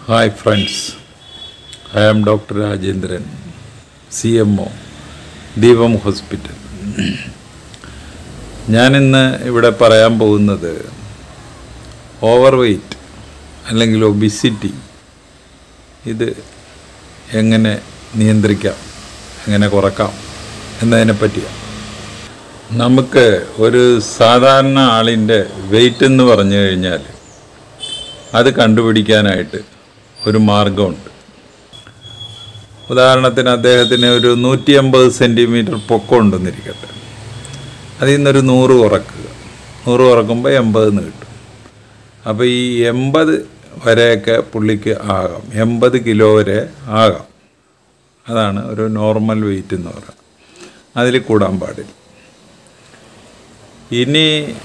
hi friends I am doctor Rajendran C M O Deepam hospital ഞാനിന്ന് ഇവിടെ പറയാൻ പോകുന്നത് ഓവർ വെയ്റ്റ് അല്ലെങ്കിൽ ഒബിസിറ്റി ഇത് എങ്ങനെ നിയന്ത്രിക്കാം എങ്ങനെ കുറക്കാം എന്നതിനെ പറ്റിയാണ് നമുക്ക് ഒരു സാധാരണ ആളിൻ്റെ വെയിറ്റ് എന്ന് പറഞ്ഞു കഴിഞ്ഞാൽ അത് കണ്ടുപിടിക്കാനായിട്ട് ഒരു മാർഗമുണ്ട് ഉദാഹരണത്തിന് അദ്ദേഹത്തിന് ഒരു നൂറ്റി അമ്പത് സെൻറ്റിമീറ്റർ പൊക്കം ഉണ്ടെന്നിരിക്കട്ടെ അതിൽ നിന്നൊരു നൂറ് കുറക്കുക നൂറ് കുറക്കുമ്പോൾ എൺപത് എന്ന് കിട്ടും അപ്പോൾ ഈ എൺപത് വരെയൊക്കെ പുള്ളിക്ക് ആകാം എൺപത് കിലോ വരെ ആകാം അതാണ് ഒരു നോർമൽ വെയിറ്റ് എന്ന് പറയുന്നത് അതിൽ കൂടാൻ പാടില്ല ഇനി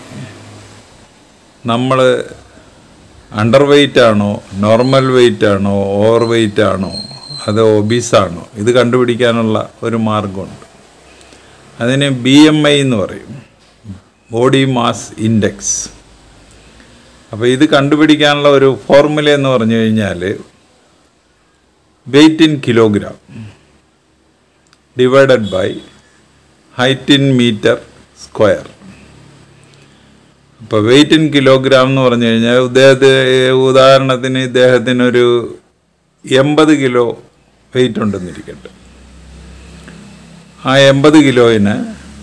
നമ്മൾ അണ്ടർ വെയിറ്റ് ആണോ നോർമൽ വെയിറ്റ് ആണോ ഓവർ വെയിറ്റ് ആണോ അത് ഒബീസാണോ ഇത് കണ്ടുപിടിക്കാനുള്ള ഒരു മാർഗമുണ്ട് അതിന് ബി എം ഐ എന്ന് പറയും ബോഡി മാസ് ഇൻഡെക്സ് അപ്പോൾ ഇത് കണ്ടുപിടിക്കാനുള്ള ഒരു ഫോർമുല എന്ന് പറഞ്ഞു കഴിഞ്ഞാൽ weight in kilogram divided by height in metre square ഇപ്പോൾ വെയിറ്റ് ഇൻ കിലോഗ്രാം എന്ന് പറഞ്ഞു കഴിഞ്ഞാൽ ഇദ്ദേഹത്തിന് ഉദാഹരണത്തിന് ഇദ്ദേഹത്തിനൊരു എൺപത് കിലോ വെയിറ്റ് ഉണ്ടെന്നിരിക്കട്ടെ ആ എൺപത് കിലോയിന്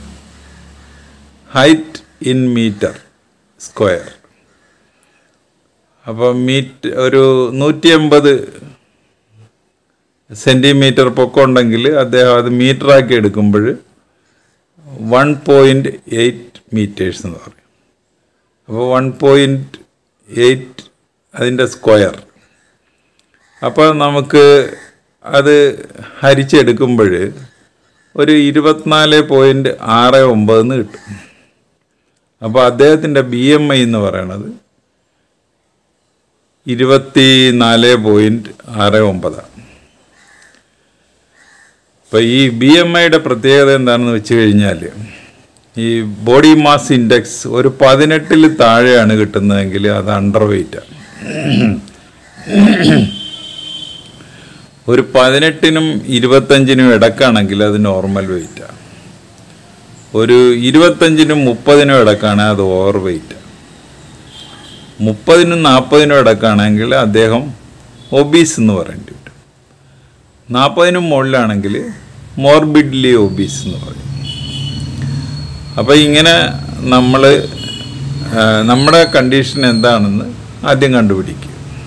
ഹൈറ്റ് ഇൻ മീറ്റർ സ്ക്വയർ അപ്പോൾ മീറ്റ് ഒരു നൂറ്റി എൺപത് സെൻറ്റിമീറ്റർ പൊക്കം ഉണ്ടെങ്കിൽ അദ്ദേഹം അത് മീറ്ററാക്കി എടുക്കുമ്പോൾ വൺ പോയിൻറ്റ് എയ്റ്റ് മീറ്റേഴ്സ് എന്ന് പറയും അപ്പോൾ വൺ പോയിൻറ്റ് എയ്റ്റ് അതിൻ്റെ സ്ക്വയർ അപ്പോൾ നമുക്ക് അത് ഹരിച്ചെടുക്കുമ്പോൾ ഒരു ഇരുപത്തിനാല് പോയിൻറ്റ് ആറ് ഒമ്പതെന്ന് കിട്ടും അപ്പോൾ അദ്ദേഹത്തിൻ്റെ ബി എം ഐ എന്ന് പറയണത് ഇരുപത്തി നാല് പോയിൻറ്റ് ആറ് ഒമ്പതാണ് അപ്പോൾ ഈ ബി എം ഐയുടെ പ്രത്യേകത എന്താണെന്ന് വെച്ച് കഴിഞ്ഞാൽ ഈ ബോഡി മാസ് ഇൻഡെക്സ് ഒരു പതിനെട്ടിൽ താഴെയാണ് കിട്ടുന്നതെങ്കിൽ അത് അണ്ടർ വെയിറ്റാണ് ഒരു പതിനെട്ടിനും ഇരുപത്തഞ്ചിനും ഇടക്കാണെങ്കിൽ അത് നോർമൽ വെയിറ്റാണ് ഒരു ഇരുപത്തഞ്ചിനും മുപ്പതിനും ഇടക്കാണ് അത് ഓവർ വെയിറ്റ് മുപ്പതിനും നാൽപ്പതിനും ഇടക്കാണെങ്കിൽ അദ്ദേഹം ഒബീസ് എന്ന് പറയേണ്ടി വരും നാൽപ്പതിനും മുകളിലാണെങ്കിൽ മോർബിഡ്ലി ഒബീസ് എന്ന് പറയും അപ്പോൾ ഇങ്ങനെ നമ്മൾ നമ്മുടെ കണ്ടീഷൻ എന്താണെന്ന് ആദ്യം കണ്ടുപിടിക്കുക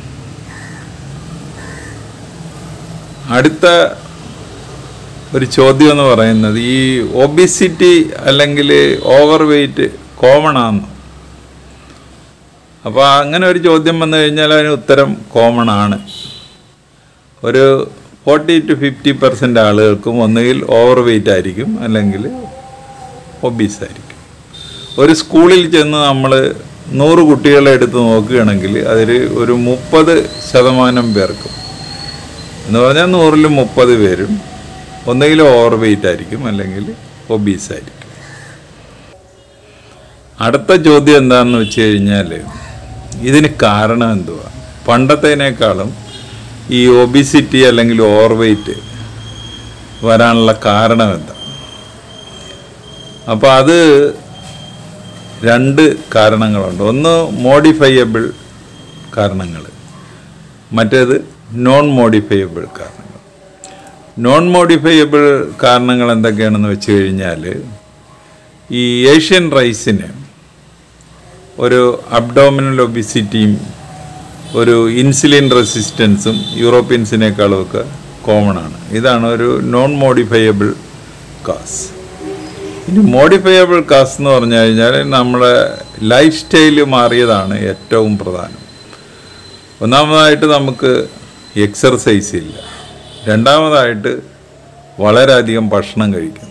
അടുത്ത ഒരു ചോദ്യം എന്ന് പറയുന്നത് ഈ ഒബിസിറ്റി അല്ലെങ്കിൽ ഓവർ വെയിറ്റ് കോമൺ ആണെന്ന് അപ്പോൾ അങ്ങനെ ഒരു ചോദ്യം വന്നു കഴിഞ്ഞാൽ അതിന് ഉത്തരം കോമൺ ആണ് ഒരു ഫോർട്ടി ടു ഫിഫ്റ്റി പെർസെൻ്റ് ആളുകൾക്കും ഒന്നുകിൽ ഓവർ വെയിറ്റ് ആയിരിക്കും അല്ലെങ്കിൽ ഒബീസ് ആയിരിക്കും ഒരു സ്കൂളിൽ ചെന്ന് നമ്മൾ നൂറ് കുട്ടികളെ എടുത്ത് നോക്കുകയാണെങ്കിൽ അതിൽ ഒരു മുപ്പത് ശതമാനം പേർക്കും എന്ന് പറഞ്ഞാൽ നൂറിൽ മുപ്പത് പേരും ഒന്നുകിൽ ഓവർ വെയിറ്റ് ആയിരിക്കും അല്ലെങ്കിൽ ഒബീസ് ആയിരിക്കും അടുത്ത ചോദ്യം എന്താണെന്ന് വെച്ച് കഴിഞ്ഞാൽ ഇതിന് കാരണം എന്തുവാ പണ്ടത്തേനേക്കാളും ഈ ഒബിസിറ്റി അല്ലെങ്കിൽ ഓവർ വെയിറ്റ് വരാനുള്ള കാരണം എന്താ അപ്പോൾ അത് രണ്ട് കാരണങ്ങളുണ്ട് ഒന്ന് മോഡിഫയബിൾ കാരണങ്ങൾ മറ്റേത് നോൺ മോഡിഫയബിൾ കാരണങ്ങൾ നോൺ മോഡിഫയബിൾ കാരണങ്ങൾ എന്തൊക്കെയാണെന്ന് വെച്ച് കഴിഞ്ഞാൽ ഈ ഏഷ്യൻ റൈസിന് ഒരു അബ്ഡോമിനൽ ഒബിസിറ്റിയും ഒരു ഇൻസുലിൻ റെസിസ്റ്റൻസും യൂറോപ്യൻസിനേക്കാളും ഒക്കെ കോമൺ ആണ് ഇതാണ് ഒരു നോൺ മോഡിഫയബിൾ കാസ് ഇനി മോഡിഫയബിൾ കാസ് എന്ന് പറഞ്ഞു കഴിഞ്ഞാൽ നമ്മുടെ ലൈഫ് സ്റ്റൈല് മാറിയതാണ് ഏറ്റവും പ്രധാനം ഒന്നാമതായിട്ട് നമുക്ക് എക്സർസൈസ് ഇല്ല രണ്ടാമതായിട്ട് വളരെയധികം ഭക്ഷണം കഴിക്കുന്നു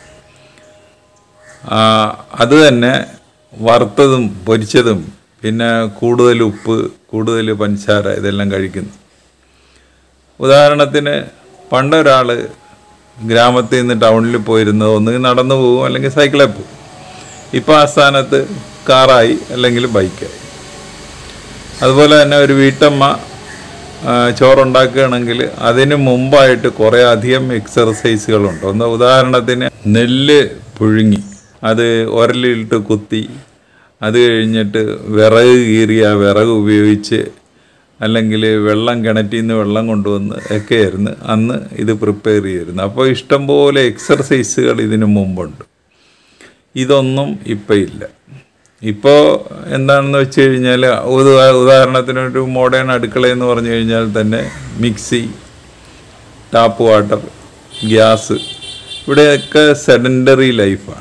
അത് തന്നെ വറുത്തതും പൊരിച്ചതും പിന്നെ കൂടുതൽ ഉപ്പ് കൂടുതൽ പഞ്ചസാര ഇതെല്ലാം കഴിക്കുന്നു ഉദാഹരണത്തിന് പണ്ടൊരാൾ ഗ്രാമത്തിൽ നിന്ന് ടൗണിൽ പോയിരുന്നത് ഒന്നുകിൽ നടന്നു പോകും അല്ലെങ്കിൽ സൈക്കിളിൽ പോകും ഇപ്പോൾ ആ സ്ഥാനത്ത് കാറായി അല്ലെങ്കിൽ ബൈക്കായി അതുപോലെ തന്നെ ഒരു വീട്ടമ്മ ആ, ചോറുണ്ടാക്കുകയാണെങ്കിൽ അതിന് മുമ്പായിട്ട് കുറേ അധികം എക്സർസൈസുകളുണ്ട് ഒന്ന് ഉദാഹരണത്തിന് നെല്ല് പുഴുങ്ങി അത് ഉരലിട്ട് കുത്തി അത് കഴിഞ്ഞിട്ട് വിറക് കീറിയ വിറക് ഉപയോഗിച്ച് അല്ലെങ്കിൽ വെള്ളം കിണറ്റിൽ നിന്ന് വെള്ളം കൊണ്ടുവന്ന് ഒക്കെയായിരുന്നു അന്ന് ഇത് പ്രിപ്പയർ ചെയ്തിരുന്നു അപ്പോൾ ഇഷ്ടംപോലെ എക്സർസൈസുകൾ ഇതിനു മുമ്പുണ്ട് ഇതൊന്നും ഇപ്പം ഇല്ല ഇപ്പോൾ എന്താണെന്ന് വെച്ച് കഴിഞ്ഞാൽ ഉദാ- ഉദാഹരണത്തിന് ഒരു മോഡേൺ അടുക്കള എന്ന് പറഞ്ഞു കഴിഞ്ഞാൽ തന്നെ മിക്സി ടാപ്പ് വാട്ടർ ഗ്യാസ് ഇവിടെയൊക്കെ സെഡൻഡറി ലൈഫാണ്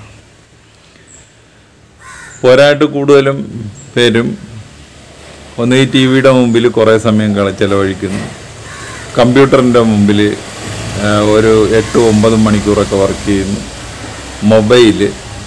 പോരായിട്ട് കൂടുതലും പേരും ഒന്ന് ഈ ടി വിയുടെ മുമ്പിൽ കുറേ സമയം കള ചിലവഴിക്കുന്നു കമ്പ്യൂട്ടറിൻ്റെ മുമ്പിൽ ആ, ഒരു എട്ട് ഒമ്പത് മണിക്കൂറൊക്കെ വർക്ക് ചെയ്യുന്നു മൊബൈല്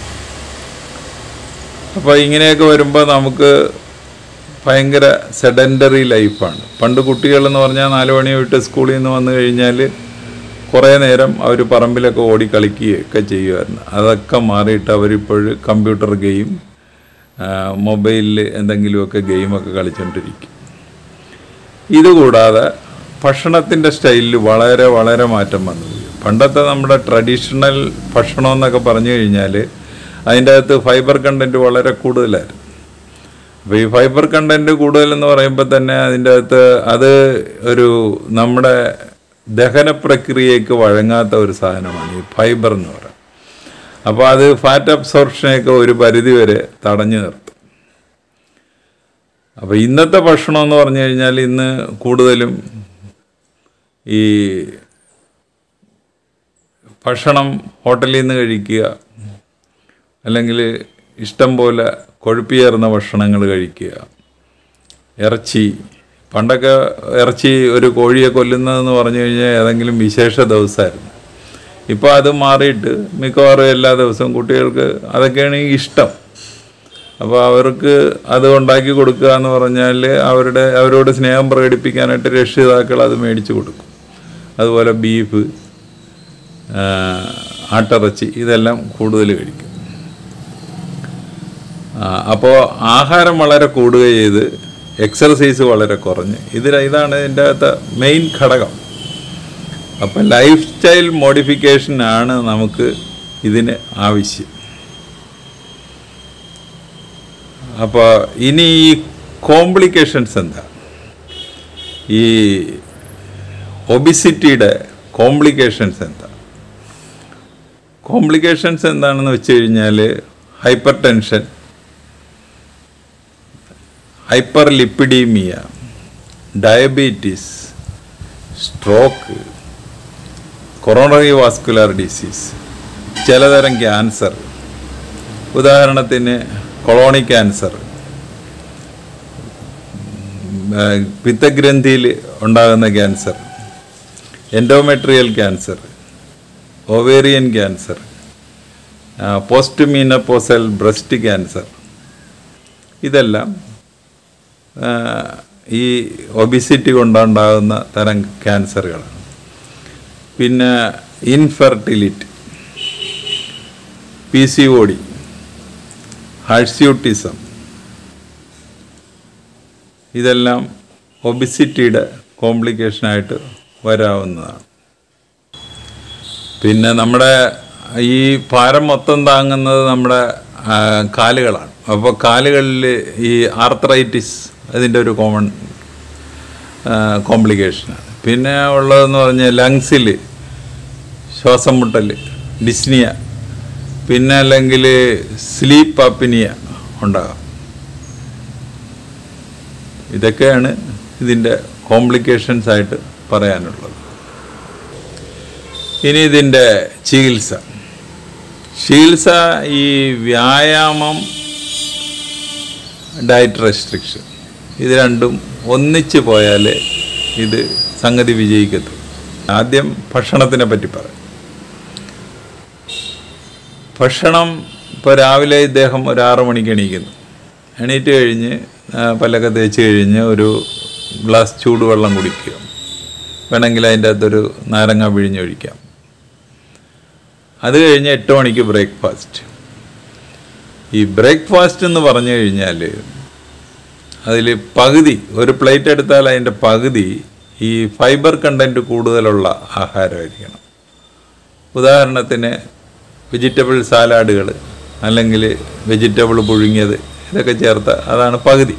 അപ്പോൾ ഇങ്ങനെയൊക്കെ വരുമ്പോൾ നമുക്ക് ഭയങ്കര സെഡൻഡറി ലൈഫാണ് പണ്ട് കുട്ടികളെന്ന് പറഞ്ഞാൽ നാല് മണി വിട്ട് സ്കൂളിൽ നിന്ന് വന്നു കഴിഞ്ഞാൽ കുറേ നേരം അവർ പറമ്പിലൊക്കെ ഓടി കളിക്കുകയൊക്കെ ചെയ്യുമായിരുന്നു അതൊക്കെ മാറിയിട്ട് അവരിപ്പോൾ കമ്പ്യൂട്ടർ ഗെയിം മൊബൈലിൽ എന്തെങ്കിലുമൊക്കെ ഗെയിമൊക്കെ കളിച്ചുകൊണ്ടിരിക്കും ഇതുകൂടാതെ ഭക്ഷണത്തിൻ്റെ സ്റ്റൈലിൽ വളരെ വളരെ മാറ്റം വന്നു പണ്ടത്തെ നമ്മുടെ ട്രഡീഷണൽ ഭക്ഷണം എന്നൊക്കെ പറഞ്ഞു കഴിഞ്ഞാൽ അതിൻ്റെ അകത്ത് ഫൈബർ കണ്ടൻറ്റ് വളരെ കൂടുതലായിരുന്നു അപ്പോൾ ഈ ഫൈബർ കണ്ടൻറ്റ് കൂടുതലെന്ന് പറയുമ്പോൾ തന്നെ അതിൻ്റെ അകത്ത് അത് ഒരു നമ്മുടെ ദഹന പ്രക്രിയയ്ക്ക് വഴങ്ങാത്ത ഒരു സാധനമാണ് ഈ ഫൈബർ എന്ന് പറയുന്നത് അപ്പോൾ അത് ഫാറ്റ് അബ്സോർപ്ഷനെയൊക്കെ ഒരു പരിധി വരെ തടഞ്ഞു നിർത്തും അപ്പോൾ ഇന്നത്തെ ഭക്ഷണം എന്ന് പറഞ്ഞു കഴിഞ്ഞാൽ ഇന്ന് കൂടുതലും ഈ ഭക്ഷണം ഹോട്ടലിൽ നിന്ന് കഴിക്കുക അല്ലെങ്കിൽ ഇഷ്ടം പോലെ കൊഴുപ്പിയേറുന്ന ഭക്ഷണങ്ങൾ കഴിക്കുക ഇറച്ചി പണ്ടൊക്കെ ഇറച്ചി ഒരു കോഴിയെ കൊല്ലുന്നതെന്ന് പറഞ്ഞു കഴിഞ്ഞാൽ ഏതെങ്കിലും വിശേഷ ദിവസമായിരുന്നു ഇപ്പോൾ അത് മാറിയിട്ട് മിക്കവാറും എല്ലാ ദിവസവും കുട്ടികൾക്ക് അതൊക്കെയാണ് ഈ ഇഷ്ടം അപ്പോൾ അവർക്ക് അത് ഉണ്ടാക്കി കൊടുക്കുക എന്ന് പറഞ്ഞാൽ അവരുടെ അവരോട് സ്നേഹം പ്രകടിപ്പിക്കാനായിട്ട് രക്ഷിതാക്കൾ അത് മേടിച്ചു കൊടുക്കും അതുപോലെ ബീഫ് ആ, ആട്ടിറച്ചി ഇതെല്ലാം കൂടുതൽ കഴിക്കും അപ്പോൾ ആഹാരം വളരെ കൂടുക ചെയ്ത് എക്സർസൈസ് വളരെ കുറഞ്ഞ് ഇതിൽ ഇതാണ് ഇതിൻ്റെ അകത്ത് മെയിൻ ഘടകം അപ്പം ലൈഫ് സ്റ്റൈൽ മോഡിഫിക്കേഷൻ ആണ് നമുക്ക് ഇതിന് ആവശ്യം അപ്പോൾ ഇനി ഈ കോംപ്ലിക്കേഷൻസ് എന്താ ഈ ഒബിസിറ്റിയുടെ കോംപ്ലിക്കേഷൻസ് എന്താ കോംപ്ലിക്കേഷൻസ് എന്താണെന്ന് വെച്ച് കഴിഞ്ഞാൽ hypertension hyperlipidaemia diabetes stroke coronary vascular disease ചിലതരം ക്യാൻസർ ഉദാഹരണത്തിന് കൊളോണി ക്യാൻസർ പിത്തഗ്രന്ഥിയിൽ ഉണ്ടാകുന്ന cancer endometrial cancer ovarian cancer postmenopausal breast cancer ഇതെല്ലാം ആ, ഈ ഒബിസിറ്റി കൊണ്ടുണ്ടാകുന്ന തരം ക്യാൻസറുകളാണ് പിന്നെ infertility P C O D hirsutism ഇതെല്ലാം ഒബിസിറ്റിയുടെ കോംപ്ലിക്കേഷനായിട്ട് വരാവുന്നതാണ് പിന്നെ നമ്മുടെ ഈ ഭാരം മൊത്തം താങ്ങുന്നത് നമ്മുടെ ആ, കാലുകളാണ് അപ്പോൾ കാലുകളിൽ ഈ ആർത്രൈറ്റിസ് അതിൻ്റെ ഒരു കോമൺ കോംപ്ലിക്കേഷനാണ് പിന്നെ ഉള്ളതെന്ന് പറഞ്ഞാൽ ലങ്സിൽ ശ്വാസം മുട്ടൽ ഡിസ്നിയ പിന്നെ അല്ലെങ്കിൽ സ്ലീപ്പ് അപ്പിനിയ ഉണ്ടാകാം ഇതൊക്കെയാണ് ഇതിൻ്റെ കോംപ്ലിക്കേഷൻസ് ആയിട്ട് പറയാനുള്ളത് ഇനി ഇതിൻ്റെ ചികിത്സ ചികിത്സ ഈ വ്യായാമം ഡയറ്റ് റെസ്ട്രിക്ഷൻ ഇത് രണ്ടും ഒന്നിച്ച് പോയാൽ ഇത് സംഗതി വിജയിക്കത്തുള്ളൂ ആദ്യം ഭക്ഷണത്തിനെ പറ്റി പറയാം ഭക്ഷണം ഇപ്പോൾ രാവിലെ ഇദ്ദേഹം ഒരു ആറു മണിക്ക് എണീക്കുന്നു എണീറ്റ് കഴിഞ്ഞ് ആ, പല്ലൊക്കെ തേച്ച് കഴിഞ്ഞ് ഒരു ഗ്ലാസ് ചൂടുവെള്ളം കുടിക്കുക വേണമെങ്കിൽ അതിൻ്റെ അകത്തൊരു നാരങ്ങ പിഴിഞ്ഞൊഴിക്കാം അത് കഴിഞ്ഞ് എട്ട് മണിക്ക് ബ്രേക്ക്ഫാസ്റ്റ് ഈ ബ്രേക്ക്ഫാസ്റ്റ് എന്ന് പറഞ്ഞു കഴിഞ്ഞാൽ അതിൽ പകുതി ഒരു പ്ലേറ്റ് എടുത്താൽ അതിൻ്റെ പകുതി ഈ ഫൈബർ കണ്ടൻറ്റ് കൂടുതലുള്ള ആഹാരമായിരിക്കണം ഉദാഹരണത്തിന് വെജിറ്റബിൾ സാലാഡുകൾ അല്ലെങ്കിൽ വെജിറ്റബിൾ പുഴുങ്ങിയത് ഇതൊക്കെ ചേർത്ത അതാണ് പകുതി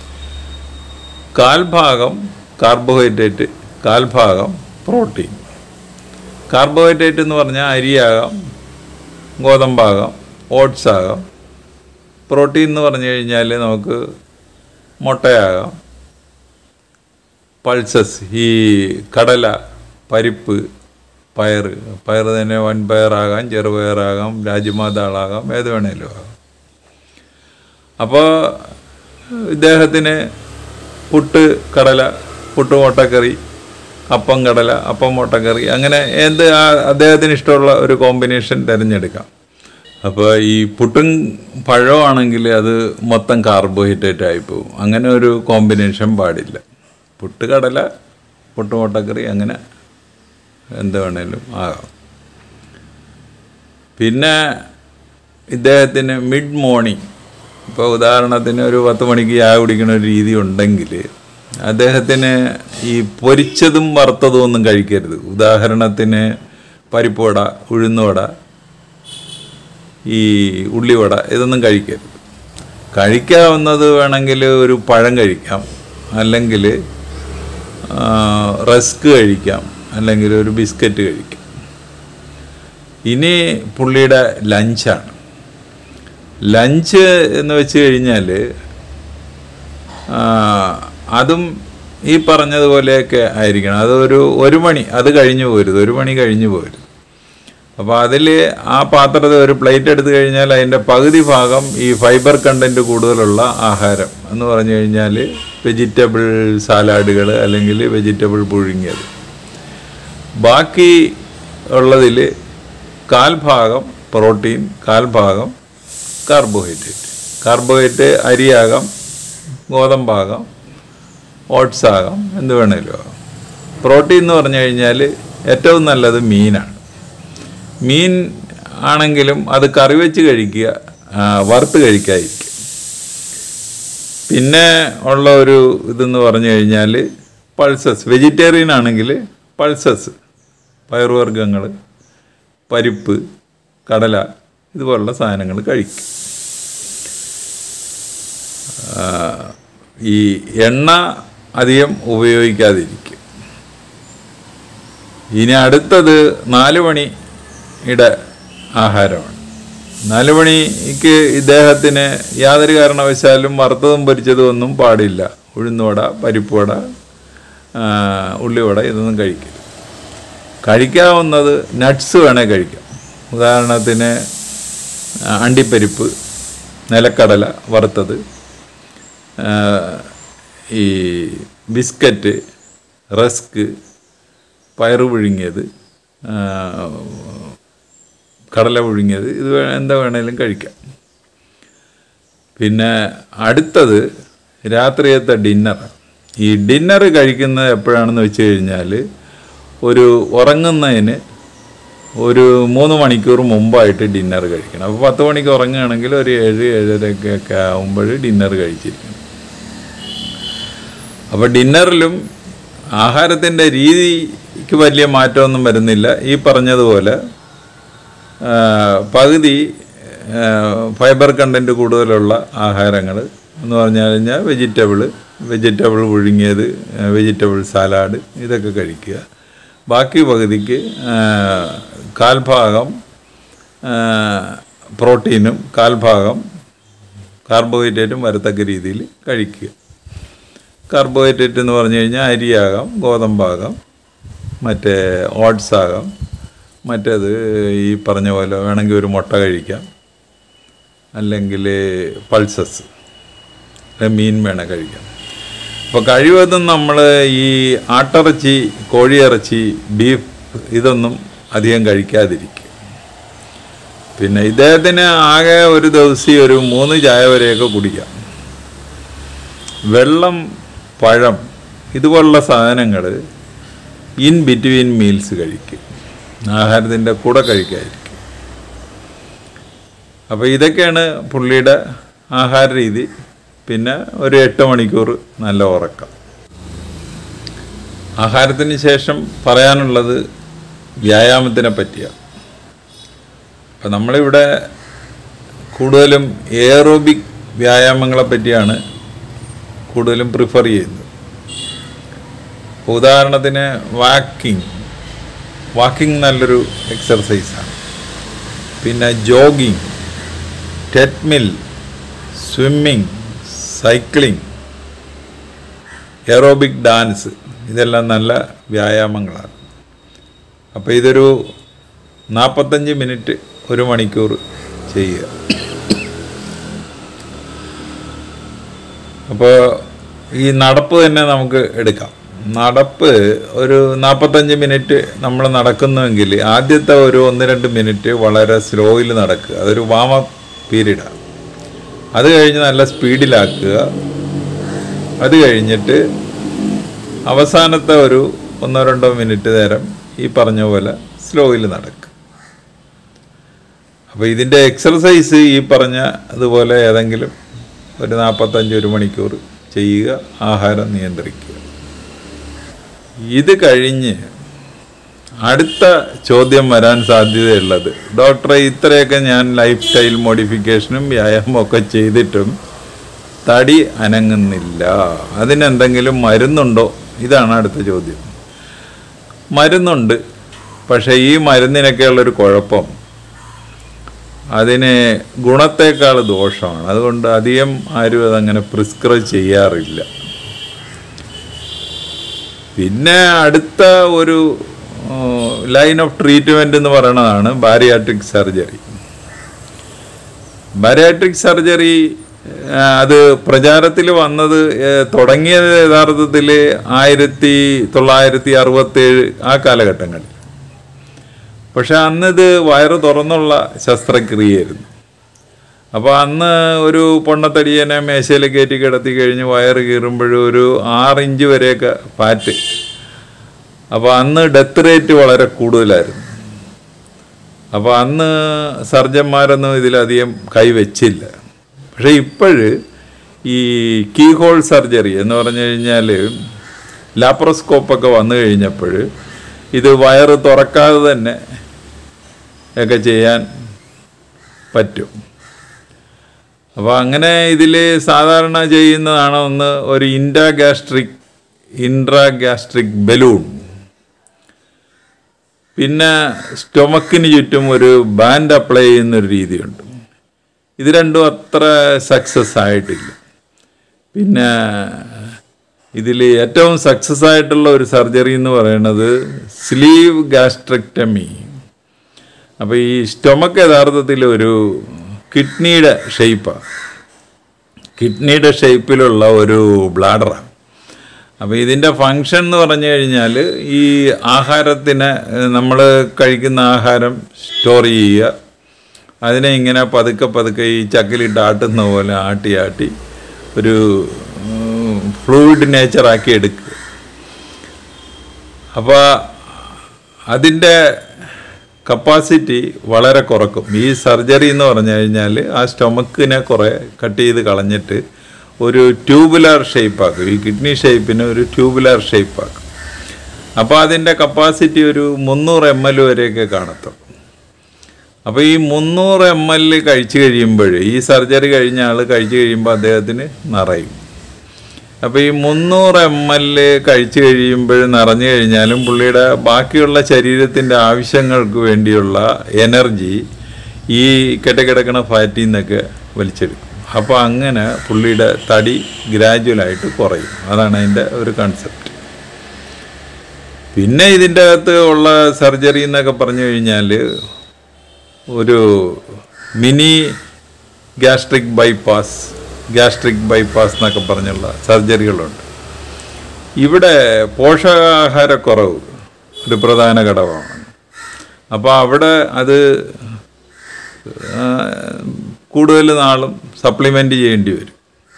കാൽഭാഗം കാർബോഹൈഡ്രേറ്റ് കാൽഭാഗം പ്രോട്ടീൻ കാർബോഹൈഡ്രേറ്റ് എന്ന് പറഞ്ഞാൽ അരിയാകാം ഗോതമ്പാകാം ഓട്സ് ആകാം പ്രോട്ടീൻ എന്ന് പറഞ്ഞു കഴിഞ്ഞാൽ നമുക്ക് മുട്ടയാകാം പൾസസ് ഈ കടല പരിപ്പ് പയർ പയർ തന്നെ വൻപയറാകാം ചെറുപയറാകാം രാജ്മാതാളാകാം ഏത് വേണേലും ആകാം അപ്പോൾ ഇദ്ദേഹത്തിന് പുട്ട് കടല പുട്ട് മുട്ടക്കറി അപ്പം കടല അപ്പം മുട്ടക്കറി അങ്ങനെ എന്ത് ആ- അദ്ദേഹത്തിന് ഇഷ്ടമുള്ള ഒരു കോമ്പിനേഷൻ തിരഞ്ഞെടുക്കാം അപ്പോൾ ഈ പുട്ടും പഴമാണെങ്കിൽ അത് മൊത്തം കാർബോഹൈഡ്രേറ്റ് ആയിപ്പോവും അങ്ങനെ ഒരു കോമ്പിനേഷൻ പാടില്ല പുട്ട് കടല പുട്ട് മുട്ടക്കറി അങ്ങനെ എന്ത് വേണേലും ആകാം പിന്നെ ഇദ്ദേഹത്തിന് മിഡ് മോർണിംഗ് ഇപ്പോൾ ഉദാഹരണത്തിന് ഒരു പത്ത് മണിക്ക് ചായ കുടിക്കുന്ന ഒരു രീതി ഉണ്ടെങ്കിൽ അദ്ദേഹത്തിന് ഈ പൊരിച്ചതും വറുത്തതും ഒന്നും കഴിക്കരുത് ഉദാഹരണത്തിന് പരിപ്പുവട ഉഴുന്നുവട ഈ ഉള്ളിവട ഇതൊന്നും കഴിക്കരുത് കഴിക്കാവുന്നത് വേണമെങ്കിൽ ഒരു പഴം കഴിക്കാം അല്ലെങ്കിൽ റസ്ക് കഴിക്കാം അല്ലെങ്കിൽ ഒരു ബിസ്ക്കറ്റ് കഴിക്കാം ഇനി പുള്ളിയുടെ ലഞ്ചാണ് ലഞ്ച് എന്ന് വെച്ച് കഴിഞ്ഞാൽ അതും ഈ പറഞ്ഞതുപോലെയൊക്കെ ആയിരിക്കണം അതൊരു ഒരു മണി അത് കഴിഞ്ഞു പോരുത് ഒരു മണി കഴിഞ്ഞു പോരുത് അപ്പോൾ അതിൽ ആ പാത്രത്തിൽ ഒരു പ്ലേറ്റ് എടുത്തു കഴിഞ്ഞാൽ അതിൻ്റെ പകുതി ഭാഗം ഈ ഫൈബർ കണ്ടൻറ്റ് കൂടുതലുള്ള ആഹാരം എന്ന് പറഞ്ഞു കഴിഞ്ഞാൽ വെജിറ്റബിൾ സാലാഡുകൾ അല്ലെങ്കിൽ വെജിറ്റബിൾ പുഴുങ്ങിയത് ബാക്കി ഉള്ളതിൽ കാൽ ഭാഗം പ്രോട്ടീൻ കാൽ ഭാഗം കാർബോഹൈഡ്രേറ്റ് കാർബോഹൈഡ്രേറ്റ് അരിയാകാം ഗോതമ്പാകാം ഓട്സ് ആകാം എന്ത് വേണേലും ആകാം പ്രോട്ടീൻ എന്ന് പറഞ്ഞു കഴിഞ്ഞാൽ ഏറ്റവും നല്ലത് മീനാണ് മീൻ ആണെങ്കിലും അത് കറി വെച്ച് കഴിക്കുക ആ, വറുത്ത് കഴിക്കാതിരിക്കുക പിന്നെ ഉള്ള ഒരു ഇതെന്ന് പറഞ്ഞു കഴിഞ്ഞാൽ പൾസസ് വെജിറ്റേറിയൻ ആണെങ്കിൽ പൾസസ് പയറുവർഗ്ഗങ്ങൾ പരിപ്പ് കടല ഇതുപോലുള്ള സാധനങ്ങൾ കഴിക്കും ആ, ഈ എണ്ണ അധികം ഉപയോഗിക്കാതിരിക്കും ഇനി അടുത്തത് നാല് മണിയുടെ ആഹാരമാണ് നാല് മണിക്ക് ഇദ്ദേഹത്തിന് യാതൊരു കാരണവശാലും വറുത്തതും പൊരിച്ചതും ഒന്നും പാടില്ല ഉഴുന്നുവട പരിപ്പുവട ആ, ഉള്ളിവട ഇതൊന്നും കഴിക്കരുത് കഴിക്കാവുന്നത് നട്ട്സ് വേണേൽ കഴിക്കാം ഉദാഹരണത്തിന് ആ, അണ്ടിപ്പരിപ്പ് നിലക്കടല വറുത്തത് ആ, ഈ ബിസ്ക്കറ്റ് റസ്ക് പയറ് പുഴുങ്ങിയത് ആ, കടല പുഴുങ്ങിയത് ഇത് വേ- എന്താ വേണേലും കഴിക്കാം പിന്നെ അടുത്തത് രാത്രിയത്തെ ഡിന്നർ ഈ ഡിന്നർ കഴിക്കുന്നത് എപ്പോഴാണെന്ന് വെച്ച് കഴിഞ്ഞാൽ ഒരു ഉറങ്ങുന്നതിന് ഒരു മൂന്ന് മണിക്കൂർ മുമ്പായിട്ട് ഡിന്നർ കഴിക്കണം അപ്പോൾ പത്ത് മണിക്ക് ഉറങ്ങുകയാണെങ്കിൽ ഒരു ഏഴ് ഏഴരയൊക്കെ ഒക്കെ ആകുമ്പോൾ ഡിന്നർ കഴിച്ചിരിക്കണം അപ്പോൾ ഡിന്നറിലും ആഹാരത്തിൻ്റെ രീതിക്ക് വലിയ മാറ്റമൊന്നും വരുന്നില്ല ഈ പറഞ്ഞതുപോലെ ആ, പകുതി ഫൈബർ കണ്ടൻറ്റ് കൂടുതലുള്ള ആഹാരങ്ങൾ എന്ന് പറഞ്ഞു കഴിഞ്ഞാൽ വെജിറ്റബിൾ വെജിറ്റബിൾ പുഴുങ്ങിയത് വെജിറ്റബിൾ സാലാഡ് ഇതൊക്കെ കഴിക്കുക ബാക്കി പകുതിക്ക് ആ, കാൽഭാഗം ആ, പ്രോട്ടീനും കാൽഭാഗം കാർബോഹൈഡ്രേറ്റും വരത്തക്ക രീതിയിൽ കഴിക്കുക കാർബോഹൈഡ്രേറ്റ് എന്ന് പറഞ്ഞു കഴിഞ്ഞാൽ അരിയാകാം ഗോതമ്പാകാം മറ്റേ ഓട്സ് ആകാം മറ്റേത് ഈ പറഞ്ഞ പോലെ വേണമെങ്കിൽ ഒരു മുട്ട കഴിക്കാം അല്ലെങ്കിൽ പൾസസ് മീൻ വേണം കഴിക്കാം അപ്പോൾ കഴിവതും നമ്മൾ ഈ ആട്ടിറച്ചി കോഴിയിറച്ചി ബീഫ് ഇതൊന്നും അധികം കഴിക്കാതിരിക്കുക പിന്നെ ഇദ്ദേഹത്തിന് ആകെ ഒരു ദിവസം ഒരു മൂന്ന് ചായ വരെയൊക്കെ കുടിക്കാം വെള്ളം പഴം ഇതുപോലുള്ള സാധനങ്ങൾ ഇൻ ബിറ്റ്വീൻ മീൽസ് കഴിക്കും ആഹാരത്തിൻ്റെ കൂടെ കഴിക്കാതിരിക്കും അപ്പോൾ ഇതൊക്കെയാണ് പുള്ളിയുടെ ആഹാര രീതി പിന്നെ ഒരു എട്ട് മണിക്കൂർ നല്ല ഉറക്കം ആഹാരത്തിന് ശേഷം പറയാനുള്ളത് വ്യായാമത്തിനെ പറ്റിയാണ് അപ്പം നമ്മളിവിടെ കൂടുതലും എയറോബിക് വ്യായാമങ്ങളെ പറ്റിയാണ് കൂടുതലും പ്രിഫർ ചെയ്യുന്നത് ഇപ്പൊ ഉദാഹരണത്തിന് വാക്കിംഗ് വാക്കിംഗ് നല്ലൊരു എക്സർസൈസാണ് പിന്നെ jogging treadmill swimming cycling aerobic dance ഇതെല്ലാം നല്ല വ്യായാമങ്ങളാണ് അപ്പോൾ ഇതൊരു നാൽപ്പത്തഞ്ച് മിനിറ്റ് ഒരു മണിക്കൂർ ചെയ്യുക അപ്പോൾ ഈ നടപ്പ് തന്നെ നമുക്ക് എടുക്കാം നടപ്പ് ഒരു നാൽപ്പത്തഞ്ച് മിനിറ്റ് നമ്മൾ നടക്കുന്നുവെങ്കിൽ ആദ്യത്തെ ഒരു ഒന്ന് രണ്ട് മിനിറ്റ് വളരെ സ്ലോയിൽ നടക്കുക അതൊരു വാമ പീരീഡാണ് അത് കഴിഞ്ഞ് നല്ല സ്പീഡിലാക്കുക അത് കഴിഞ്ഞിട്ട് അവസാനത്തെ ഒരു ഒന്നോ രണ്ടോ മിനിറ്റ് നേരം ഈ പറഞ്ഞ പോലെ സ്ലോയിൽ നടക്കുക അപ്പോൾ ഇതിൻ്റെ എക്സർസൈസ് ഈ പറഞ്ഞ അതുപോലെ ഏതെങ്കിലും ഒരു നാൽപ്പത്തഞ്ച് ഒരു മണിക്കൂർ ചെയ്യുക ആഹാരം നിയന്ത്രിക്കുക ഇത് കഴിഞ്ഞ് അടുത്ത ചോദ്യം വരാൻ സാധ്യതയുള്ളത് ഡോക്ടറെ ഇത്രയൊക്കെ ഞാൻ ലൈഫ് സ്റ്റൈൽ മോഡിഫിക്കേഷനും വ്യായാമവും ഒക്കെ ചെയ്തിട്ടും തടി അനങ്ങുന്നില്ല അതിനെന്തെങ്കിലും മരുന്നുണ്ടോ ഇതാണ് അടുത്ത ചോദ്യം മരുന്നുണ്ട് പക്ഷേ ഈ മരുന്നിനൊക്കെയുള്ളൊരു കുഴപ്പം അതിന് ഗുണത്തേക്കാൾ ദോഷമാണ് അതുകൊണ്ട് അധികം ആരും അതങ്ങനെ പ്രിസ്ക്രൈബ് ചെയ്യാറില്ല പിന്നെ അടുത്ത ഒരു ലൈൻ ഓഫ് ട്രീറ്റ്മെൻ്റ് എന്ന് പറയുന്നതാണ് ബാരിയാട്രിക് സർജറി ബാരിയാട്രിക് സർജറി അത് പ്രചാരത്തിൽ വന്നത് ഏഹ്, തുടങ്ങിയത് യഥാർത്ഥത്തിൽ ആയിരത്തി തൊള്ളായിരത്തി അറുപത്തേഴ് ആ കാലഘട്ടങ്ങളിൽ പക്ഷെ അന്ന് ഇത് വയറ് തുറന്നുള്ള ശസ്ത്രക്രിയയായിരുന്നു അപ്പോൾ അന്ന് ഒരു പൊണ്ണത്തടിയനെ മേശയിൽ കയറ്റി കിടത്തി കഴിഞ്ഞ് വയറ് കീറുമ്പോഴും ഒരു ആറ് ഇഞ്ച് വരെയൊക്കെ പാറ്റ് അപ്പോൾ അന്ന് ഡെത്ത് റേറ്റ് വളരെ കൂടുതലായിരുന്നു അപ്പോൾ അന്ന് സർജന്മാരൊന്നും ഇതിലധികം കൈവച്ചില്ല പക്ഷേ ഇപ്പോഴ് ഈ കീ ഹോൾ സർജറി എന്ന് പറഞ്ഞു കഴിഞ്ഞാൽ ലാപ്രോസ്കോപ്പൊക്കെ വന്നു കഴിഞ്ഞപ്പോൾ ഇത് വയറ് തുറക്കാതെ തന്നെ ഒക്കെ ചെയ്യാൻ പറ്റും അപ്പോൾ അങ്ങനെ ഇതിൽ സാധാരണ ചെയ്യുന്നതാണ് ഒന്ന് ഒരു ഇൻട്രാഗാസ്ട്രിക് ഇൻട്രാഗാസ്ട്രിക് ബലൂൺ പിന്നെ സ്റ്റൊമക്കിന് ചുറ്റും ഒരു ബാൻഡ് അപ്ലൈ ചെയ്യുന്നൊരു രീതിയുണ്ട് ഇത് രണ്ടും അത്ര സക്സസ് ആയിട്ടില്ല പിന്നെ ഇതിൽ ഏറ്റവും സക്സസ് ആയിട്ടുള്ള ഒരു സർജറി എന്ന് പറയുന്നത് സ്ലീവ് ഗാസ്ട്രക്ടമി അപ്പോൾ ഈ സ്റ്റൊമക്ക് യഥാർത്ഥത്തിൽ ഒരു കിഡ്നിയുടെ ഷേപ്പാണ് കിഡ്നിയുടെ ഷേപ്പിലുള്ള ഒരു ബ്ലാഡറാണ് അപ്പോൾ ഇതിൻ്റെ ഫങ്ഷൻ എന്ന് പറഞ്ഞു കഴിഞ്ഞാൽ ഈ ആഹാരത്തിന് നമ്മൾ കഴിക്കുന്ന ആഹാരം സ്റ്റോർ ചെയ്യുക അതിനെ ഇങ്ങനെ പതുക്കെ പതുക്കെ ഈ ചക്കിലിട്ട് ആട്ടുന്ന പോലെ ആട്ടി ആട്ടി ഒരു ഫ്ലൂയിഡ് നേച്ചറാക്കി എടുക്കുക അപ്പോൾ അതിൻ്റെ കപ്പാസിറ്റി വളരെ കുറക്കും ഈ സർജറി എന്ന് പറഞ്ഞു കഴിഞ്ഞാൽ ആ സ്റ്റൊമക്കിനെ കുറേ കട്ട് ചെയ്ത് കളഞ്ഞിട്ട് ഒരു ട്യൂബുലാർ ഷേപ്പാക്കും ഈ കിഡ്നി ഷേപ്പിന് ഒരു ട്യൂബുലാർ ഷേപ്പാക്കും അപ്പോൾ അതിൻ്റെ കപ്പാസിറ്റി ഒരു മുന്നൂറ് എം എൽ വരെയൊക്കെ കാണത്തും അപ്പോൾ ഈ മുന്നൂറ് എം എൽ കഴിച്ചു കഴിയുമ്പോൾ ഈ സർജറി കഴിഞ്ഞ ആൾ കഴിച്ചു കഴിയുമ്പോൾ അദ്ദേഹത്തിന് നിറയും അപ്പോൾ ഈ മുന്നൂറ് എം എൽ കഴിച്ചു കഴിയുമ്പോൾ നിറഞ്ഞു കഴിഞ്ഞാലും പുള്ളിയുടെ ബാക്കിയുള്ള ശരീരത്തിൻ്റെ ആവശ്യങ്ങൾക്ക് വേണ്ടിയുള്ള എനർജി ഈ കെട്ടിക്കിടക്കണ ഫാറ്റിൽ നിന്നൊക്കെ വലിച്ചെടുക്കും അപ്പോൾ അങ്ങനെ പുള്ളിയുടെ തടി ഗ്രാജുവലായിട്ട് കുറയും അതാണ് അതിൻ്റെ ഒരു കൺസെപ്റ്റ് പിന്നെ ഇതിൻ്റെ അകത്ത് ഉള്ള സർജറി എന്നൊക്കെ പറഞ്ഞു കഴിഞ്ഞാൽ ഒരു mini gastric bypass gastric bypass എന്നൊക്കെ പറഞ്ഞുള്ള സർജറികളുണ്ട് ഇവിടെ പോഷകാഹാരക്കുറവ് ഒരു പ്രധാന ഘടകമാണ് അപ്പോൾ അവിടെ അത് ആ, കൂടുതൽ നാളും സപ്ലിമെൻ്റ് ചെയ്യേണ്ടി വരും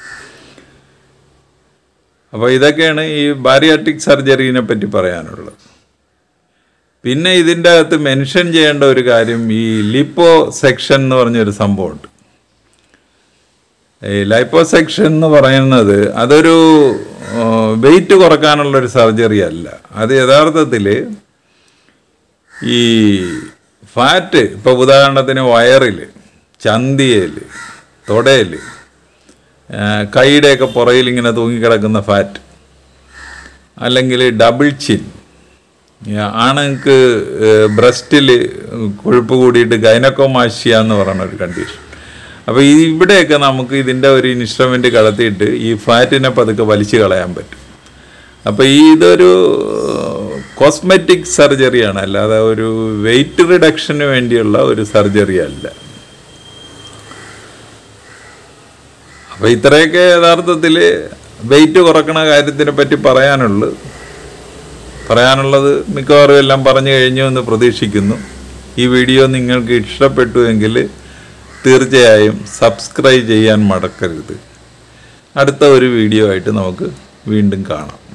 അപ്പോൾ ഇതൊക്കെയാണ് ഈ ബാരിയാട്രിക് സർജറിനെ പറ്റി പറയാനുള്ളത് പിന്നെ ഇതിൻ്റെ അകത്ത് മെൻഷൻ ചെയ്യേണ്ട ഒരു കാര്യം ഈ ലിപ്പോ സെക്ഷൻ എന്ന് പറഞ്ഞൊരു സംഭവമുണ്ട് ഈ ലൈപ്പോസെക്ഷൻ എന്ന് പറയുന്നത് അതൊരു വെയിറ്റ് കുറക്കാനുള്ളൊരു സർജറി അല്ല അത് യഥാർത്ഥത്തിൽ ഈ ഫാറ്റ് ഇപ്പോൾ ഉദാഹരണത്തിന് വയറിൽ ചന്തിയിൽ തൊടയിൽ കൈയുടെയൊക്കെ പുറയിൽ ഇങ്ങനെ തൂങ്ങിക്കിടക്കുന്ന ഫാറ്റ് അല്ലെങ്കിൽ ഡബിൾ ചിൻ ആണുങ്ങൾക്ക് ബ്രസ്റ്റിൽ കൊഴുപ്പ് കൂടിയിട്ട് ഗൈനക്കോമാഷ്യ എന്ന് പറയുന്ന ഒരു കണ്ടീഷൻ അപ്പോൾ ഇവിടെയൊക്കെ നമുക്ക് ഇതിൻ്റെ ഒരു ഇൻസ്ട്രുമെൻ്റ് കടത്തിയിട്ട് ഈ ഫാറ്റിനെ പതുക്കെ വലിച്ചു കളയാൻ പറ്റും അപ്പോൾ ഈ ഇതൊരു കോസ്മെറ്റിക് സർജറിയാണ് അല്ലാതെ ഒരു വെയിറ്റ് റിഡക്ഷന് വേണ്ടിയുള്ള ഒരു സർജറി അല്ല അപ്പോൾ ഇത്രയൊക്കെ യഥാർത്ഥത്തിൽ വെയിറ്റ് കുറക്കണ കാര്യത്തിനെ പറ്റി പറയാനുള്ളൂ പറയാനുള്ളത് മിക്കവാറും എല്ലാം പറഞ്ഞു കഴിഞ്ഞു എന്ന് പ്രതീക്ഷിക്കുന്നു ഈ വീഡിയോ നിങ്ങൾക്ക് ഇഷ്ടപ്പെട്ടു എങ്കിൽ തീർച്ചയായും സബ്സ്ക്രൈബ് ചെയ്യാൻ മടക്കരുത് അടുത്ത ഒരു വീഡിയോ ആയിട്ട് നമുക്ക് വീണ്ടും കാണാം